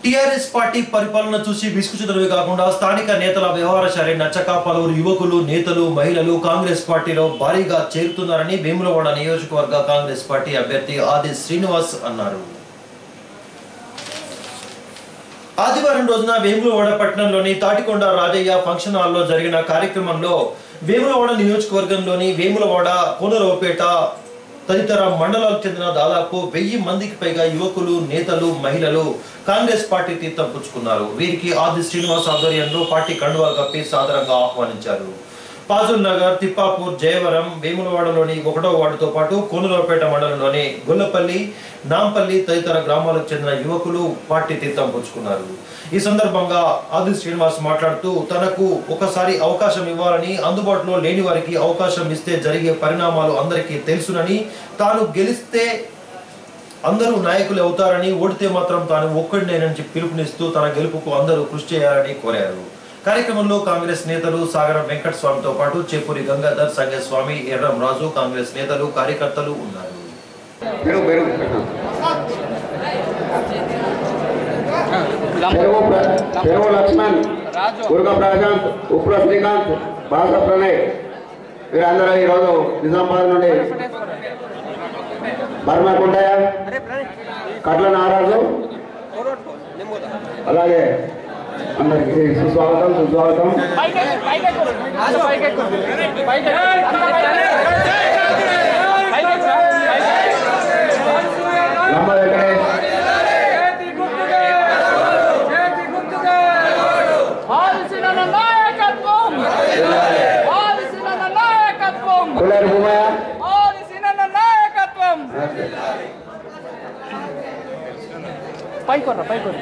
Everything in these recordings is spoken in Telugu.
టీఆర్ఎస్ పార్టీ పరిపాలన చూసి విసుగుచుదలవి కాకుండా స్థానిక నేతల వ్యవహార శైలి నచ్చక పలువురు యువకులు నేతలు మహిళలు కాంగ్రెస్ పార్టీలో భారీగా చేరుతున్నారని వేములవాడ నియోజకవర్గ కాంగ్రెస్ పార్టీ అభ్యర్థి ఆది శ్రీనివాస్ అన్నారు ఆదివారం రోజున వేములవాడ పట్టణంలోని తాటికొండ రాజయ్య ఫంక్షన్ హాల్లో జరిగిన కార్యక్రమంలో వేములవాడ నియోజకవర్గంలోని వేములవాడ కోనరావుపేట తదితర మండలాలకు చెందిన దాదాపు వెయ్యి మందికి పైగా యువకులు నేతలు మహిళలు కాంగ్రెస్ పార్టీ తీర్థం పుచ్చుకున్నారు వీరికి ఆది శ్రీనివాస్ ఆధ్వర్యంలో పార్టీ కండువా కప్పి సాదరంగా ఆహ్వానించారు పాజుల్ నగర్ తిప్పాపూర్ జయవరం వేములవాడలోని ఒకటో వార్డుతో పాటు కోనరావుపేట మండలంలోని గొల్లపల్లి నాంపల్లి తదితర గ్రామాలకు చెందిన యువకులు పార్టీ తీర్థం పుచ్చుకున్నారు ఈ సందర్భంగా ఆది శ్రీనివాస్ మాట్లాడుతూ తనకు ఒకసారి అవకాశం ఇవ్వాలని అందుబాటులో లేని వారికి అవకాశం ఇస్తే జరిగే పరిణామాలు అందరికీ తెలుసునని తాను గెలిస్తే అందరూ నాయకులు అవుతారని ఓడితే మాత్రం తాను ఒక్కడినేనని చెప్పి పిలుపునిస్తూ తన గెలుపుకు అందరూ కృషి చేయాలని కోరారు కార్యక్రమంలో కాంగ్రెస్ నేతలు సాగరం వెంకట స్వామితో పాటు చేపూరి గంగాధర్ సంగస్వామి ఎర్రం రాజు కాంగ్రెస్ నేతలు కార్యకర్తలు ఉన్నారు పెరుగు పెరుగు పెరుగు ప్ర- పెరుగు లక్ష్మణ్ గురుగ ప్రశాంత్ ఉప్ర శ్రీకాంత్ బాస ప్రణయ్ వీరందరూ ఈరోజు నిజామాబాద్ నుండి బర్మా కుండయ్య కట్ల నారాజు అలాగే అందరికి సుస్వాగతం సుస్వాగతం లంబ వెంకటేష్ ఆదిశీలన నాయకత్వం ఆదిశీలన నాయకత్వం కులేరు భూమయ్య ఆదిశీలన నాయకత్వం పైకొర్ర పైకొర్ర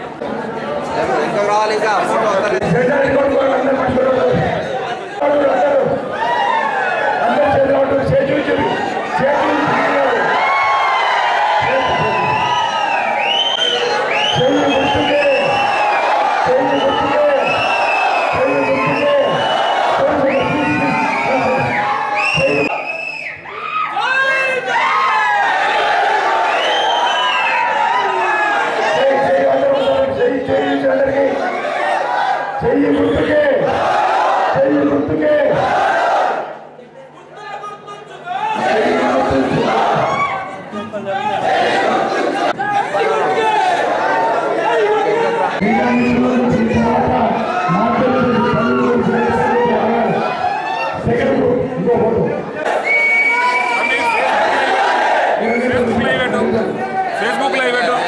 చెయ్యి గుర్తుకే చెయ్యి గుర్తుకే సెకండ్ ఇంకో ఫోటో ఫేస్బుక్ లైవ్ పెట్టు ఫేస్బుక్ లైవ్ పెట్టు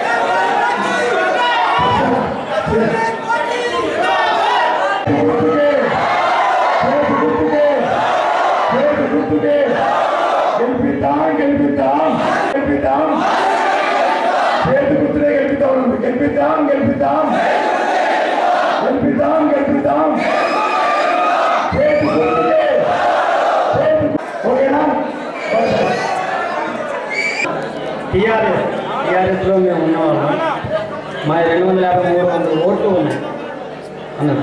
గుర్తుకే చేతి గుర్తుకే చేతి గుర్తుకే గెలిపిద్దాం గెలిపిద్దాం గెలిపిద్దాం చేతి గుర్తునే గెలిపిద్దాం గెలిపిద్దాం గెలిపిద్దాం గెలిపిద్దాం గెలిపిద్దాం చేతి గుర్తుకే చేతి గు- ఓకేనా టీఆర్ఎస్ టీఆర్ఎస్లో మేము ఉన్నవాళ్ళం మా రెండు వందల యాభై మూడు వందల ఓట్లు ఉన్నాయి అన్నారు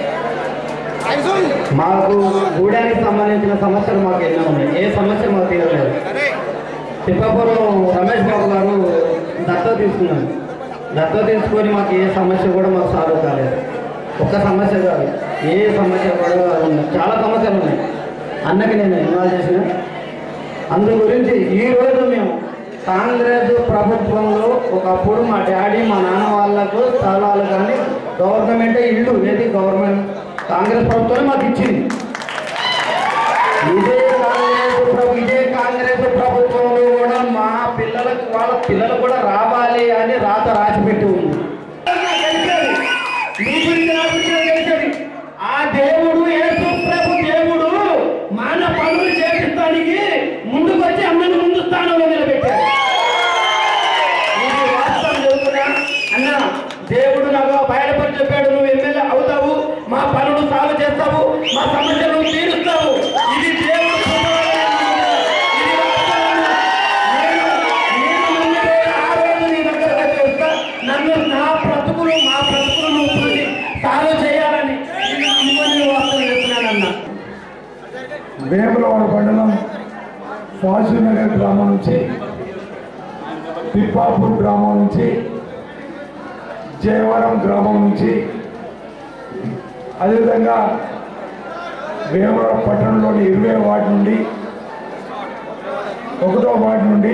మాకు గూడానికి సంబంధించిన సమస్యలు మాకు ఎన్నో ఉన్నాయి ఏ సమస్య మాకు తీరలేదు తిప్పాపురం రమేష్ బాబు గారు దత్త తీసుకున్నాను దత్త తీసుకొని మాకు ఏ సమస్య కూడా మాకు సాల్వ్ కాలేదు ఒక్క సమస్య కాదు ఏ సమస్య కూడా ఉన్నాయి చాలా సమస్యలు ఉన్నాయి అన్నకి నేను ఇన్వాల్వ్ చేసిన అందు గురించి ఈ రోజు మేము కాంగ్రెస్ ప్రభుత్వంలో ఒకప్పుడు మా డాడీ మా నాన్న వాళ్ళకు స్థలాలు కానీ గవర్నమెంటే ఇల్లు ఏది గవర్నమెంట్ కాంగ్రెస్ ప్రభుత్వమే మాకు ఇచ్చింది ఇదే కాంగ్రెస్ ప్రభు ఇదే కాంగ్రెస్ ప్రభుత్వంలో కూడా మా పిల్లలకు వాళ్ళ పిల్లలు కూడా రావాలి అని రాత రాసి పెట్టి ఉంది మీ గురించి నా గురించి నాకు తెలిసేది. ఆ దేవుడు యేసు ప్రభు దేవుడు మన పనులు చేపించడానికి ముందుకు వచ్చి అమ్మని ముందు స్థానంలో నిలబెట్టాడు ఇది వాస్తవం చెబుతున్నా అన్న దేవుడు నాకు బయటపడి చెప్పాడు నువ్వు ఎమ్మెల్యే అవుతావు మా పనులు సాగు చేస్తావు మా సమస్యలు నువ్వు తీరుస్తావు ఇది దేవుడు కృప వల్లే ఇది వాస్తవం. నేను- నేను నమ్మితే ఆ రోజు నీ దగ్గరకు వచ్చి వస్తా. నన్ను నా బ్రతుకులు మా బ్రతుకులు నువ్వు చూసి సాగు చేయాలని నేను నమ్మని వాస్తవం చెప్తున్నానన్నా వేములవాడ మండలం ఫాజునగర్ గ్రామం నుంచి తిప్పాపూర్ గ్రామం నుంచి జయవరం గ్రామం నుంచి అదేవిధంగా వేమవరం పట్టణంలోని ఇరవై వార్డు నుండి ఒకటో వార్డు నుండి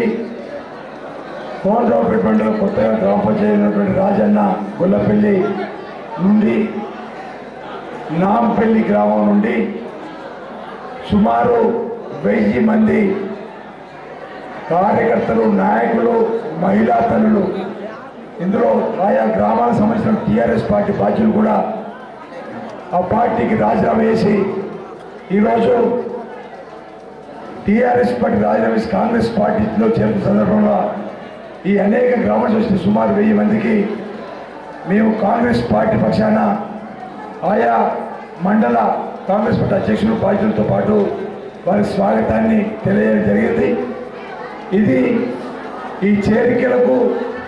కోనరావుపేట మండలం కొత్తగా గ్రామ పంచాయతీ అయినటువంటి రాజన్న గొల్లపల్లి నుండి నాంపల్లి గ్రామం నుండి సుమారు వెయ్యి మంది కార్యకర్తలు నాయకులు మహిళా తల్లులు ఇందులో ఆయా గ్రామాలకు సంబంధించిన టీఆర్ఎస్ పార్టీ బాధ్యులు కూడా ఆ పార్టీకి రాజీనామా చేసి ఈరోజు టీఆర్ఎస్ పార్టీ రాజీనామా చేసి కాంగ్రెస్ పార్టీలో చేరిన సందర్భంగా ఈ అనేక గ్రామాలు వచ్చిన సుమారు వెయ్యి మందికి మేము కాంగ్రెస్ పార్టీ పక్షాన ఆయా మండల కాంగ్రెస్ పార్టీ అధ్యక్షులు బాధ్యులతో పాటు వారి స్వాగతాన్ని తెలియజేయడం జరిగింది ఇది ఈ చేరికలకు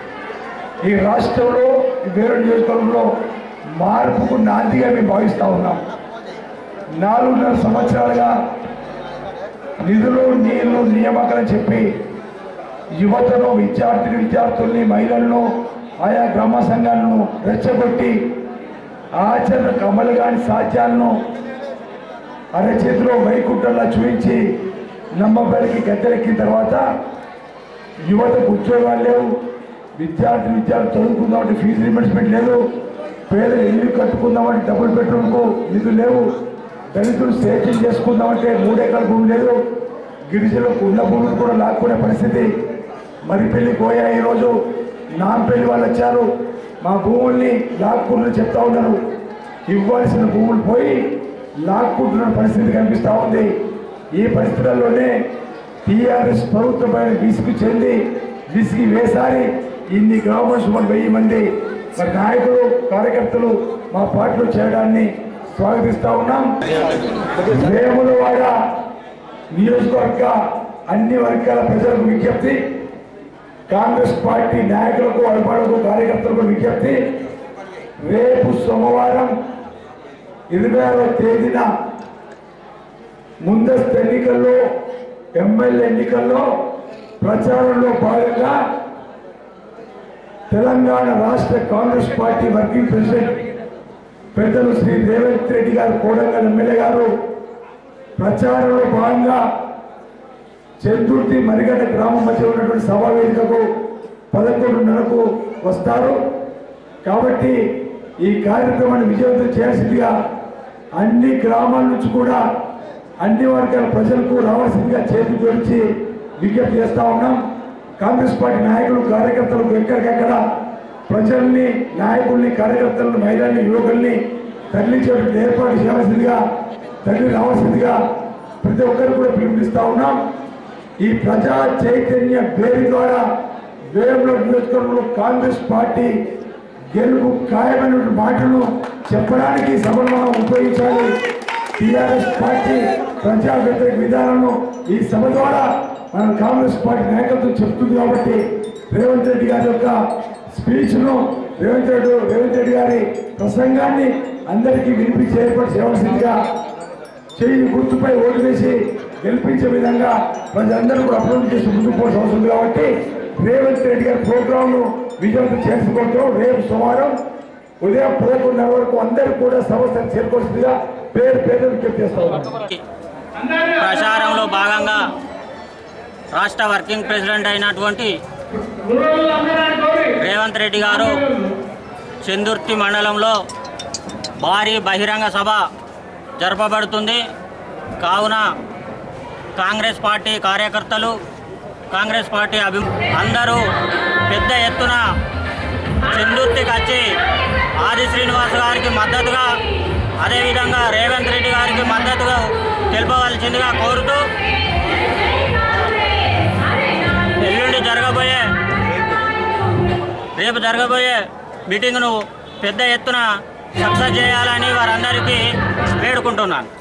ఈ రాష్ట్రంలో ఈ వేరే నియోజకవర్గంలో మార్పుకు నాందిగా మేము భావిస్తూ ఉన్నాం నాలుగున్నర సంవత్సరాలుగా నిధులు నీళ్లు నియామకాలని చెప్పి యువతను విద్యార్థిని విద్యార్థుల్ని మహిళలను ఆయా గ్రామ సంఘాలను రెచ్చగొట్టి ఆచరణకు అమలు కాని సాధ్యాలను అరచేతిలో వైకుంఠంలా చూపించి నమ్మబలికి గద్దెలెక్కిన తర్వాత యువతకు ఉద్యోగాలు లేవు విద్యార్థి విద్యార్థులు చదువుకుందామంటే ఫీజు రిమెంట్స్మెంట్ లేదు పేదలు ఇల్లు కట్టుకుందామంటే డబుల్ బెడ్రూమ్కు నిధులు లేవు దళితులు సేద్యం చేసుకుందామంటే మూడెకరాల భూమి లేదు గిరిజనులకు ఉన్న భూములు కూడా లాక్కునే పరిస్థితి మరి పెళ్లి పోయా ఈరోజు నాంపల్లి వాళ్ళు వచ్చారు మా భూముల్ని లాక్కుంటుని చెప్తా ఉన్నారు ఇవ్వాల్సిన భూములు పోయి లాక్కుంటున్న పరిస్థితి కనిపిస్తూ ఉంది ఈ పరిస్థితుల్లోనే టీఆర్ఎస్ ప్రభుత్వమైన విసుగు చెంది విసిగి వేసారి ఇన్ని గ్రామాలు సుమారు వెయ్యి మంది మరి నాయకులు కార్యకర్తలు మా పార్టీలో చేయడాన్ని స్వాగతిస్తా ఉన్నాం వేములవాడ నియోజకవర్గ అన్ని వర్గాల ప్రజలకు విజ్ఞప్తి కాంగ్రెస్ పార్టీ నాయకులకు అభిమానులకు కార్యకర్తలకు విజ్ఞప్తి రేపు సోమవారం ఇరవై ఆరో తేదీన ముందస్తు ఎన్నికల్లో ఎమ్మెల్యే ఎన్నికల్లో ప్రచారంలో భాగంగా తెలంగాణ రాష్ట్ర కాంగ్రెస్ పార్టీ వర్కింగ్ ప్రెసిడెంట్ పెద్దలు శ్రీ రేవంత్ రెడ్డి గారు కోడంగల్ ఎమ్మెల్యే గారు ప్రచారంలో భాగంగా చెందుర్తి మరిగడ్డ గ్రామం మధ్య ఉన్నటువంటి సభా వేదికకు పదకొండున్నరకు వస్తారు కాబట్టి ఈ కార్యక్రమాన్ని విజయవంతం చేయాల్సిందిగా అన్ని గ్రామాల నుంచి కూడా అన్ని వర్గాల ప్రజలకు రావాల్సిందిగా చేతి గురించి విజ్ఞప్తి చేస్తా ఉన్నాం కాంగ్రెస్ పార్టీ నాయకులు కార్యకర్తలకు ఎక్కడికక్కడ ప్రజల్ని నాయకుల్ని కార్యకర్తలను మహిళల్ని యువకుల్ని తరలించేటువంటి ఏర్పాటు చేయాల్సిందిగా తల్లి రావాల్సిందిగా ప్రతి ఒక్కరు కూడా పిలుపునిస్తా ఉన్నాం ఈ ప్రజా చైతన్య వేడి ద్వారా వేరంలో నియోజకవర్గంలో కాంగ్రెస్ పార్టీ గెలుపు ఖాయమైన మాటలను చెప్పడానికి ఈ సభను మనం ఉపయోగించాలి టీఆర్ఎస్ పార్టీ ప్రజా వ్యతిరేక విధానాలను ఈ సభ ద్వారా మన కాంగ్రెస్ పార్టీ నాయకత్వం చెప్తుంది కాబట్టి రేవంత్ రెడ్డి గారి యొక్క స్పీచ్ను రేవంత్ రెడ్డి రేవంత్ రెడ్డి గారి ప్రసంగాన్ని అందరికీ వినిపించి ఏర్పాటు చేయవలసిందిగా చెయ్యి గుర్తుపై ఓటు వేసి గెలిపించే విధంగా ప్రజలందరూ కూడా అప్లోడ్ చేసి ముందుకు పోవాల్సిన అవసరం ఉంది కాబట్టి రేవంత్ రెడ్డి గారి ప్రోగ్రాంను విజయవంతం చేసుకుంటాం రేపు సోమవారం ఉదయం పదకొండున్నర వరకు అందరూ కూడా సంవత్సరం చేరుకోవాల్సిందిగా పేరు పేరు విజ్ఞప్తి చేస్తా ఉన్నాం ప్రచారంలో భాగంగా రాష్ట్ర వర్కింగ్ ప్రెసిడెంట్ అయినటువంటి రేవంత్ రెడ్డి గారు చందుర్తి మండలంలో భారీ బహిరంగ సభ జరపబడుతుంది కావున కాంగ్రెస్ పార్టీ కార్యకర్తలు కాంగ్రెస్ పార్టీ అభి అందరూ పెద్ద ఎత్తున చందుర్తికి వచ్చి ఆది శ్రీనివాస్ గారికి మద్దతుగా అదేవిధంగా రేవంత్ రెడ్డి గారికి మద్దతుగా తెలుపవలసిందిగా కోరుతూ ఎల్లుండి జరగబోయే రేపు జరగబోయే మీటింగ్ను పెద్ద ఎత్తున సక్సెస్ చేయాలని వారందరికీ వేడుకుంటున్నాను